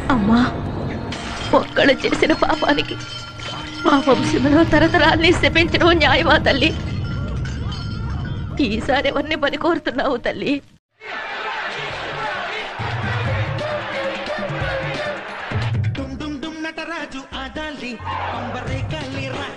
అమ్మా ఒక్కళ్ళు చేసిన పాపానికి మా వంశంలో తరతరాల్ని శపించడం న్యాయమా తల్లి ఈసారి ఎవరిని పని కోరుతున్నావు తల్లి డుమ్ డుమ్ డుమ్ నటరాజు ఆడాలి అంబరే కలిరా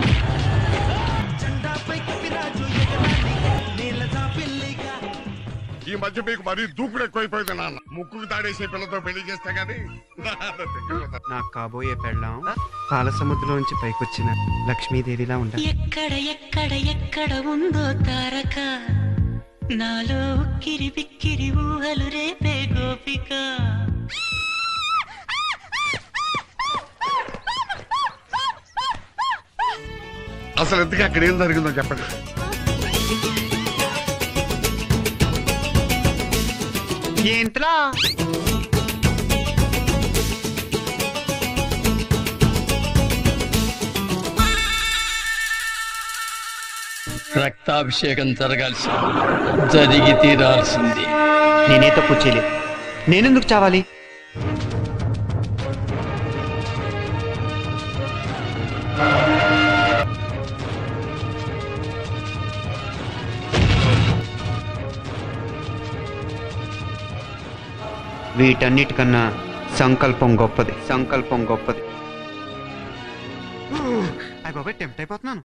జెండాపై కపిరాజు ఎగరాలి నీల జాపిల్లిగా ఈ మధ్య మీకు మరీ దూకుడు ఎక్కువైపోయింది నాన్న ముక్కుకు తాడేసే పిల్లతో పెళ్లి చేస్తే గానీ నాకు కాబోయే పెళ్ళాం పాల సముద్రం నుంచి పైకొచ్చిన లక్ష్మీదేవిలా ఉండాలి ఎక్కడ ఎక్కడ ఎక్కడ ఉందో తారక నాలో ఉక్కిరి బిక్కిరి ఊహలు రేపే గోపిక అసలు ఎందుకు అక్కడ ఏం జరిగిందో చెప్పండి ఏంట్రా రక్తాభిషేకం జరగాల్సి జరిగి తీరాల్సింది నేనే తప్పు చేయలేదు నేనెందుకు చావాలి వీటన్నిటికన్నా సంకల్పం గొప్పది సంకల్పం గొప్పది అయ్య బాబాయ్ టెంప్ట్ అయిపోతున్నాను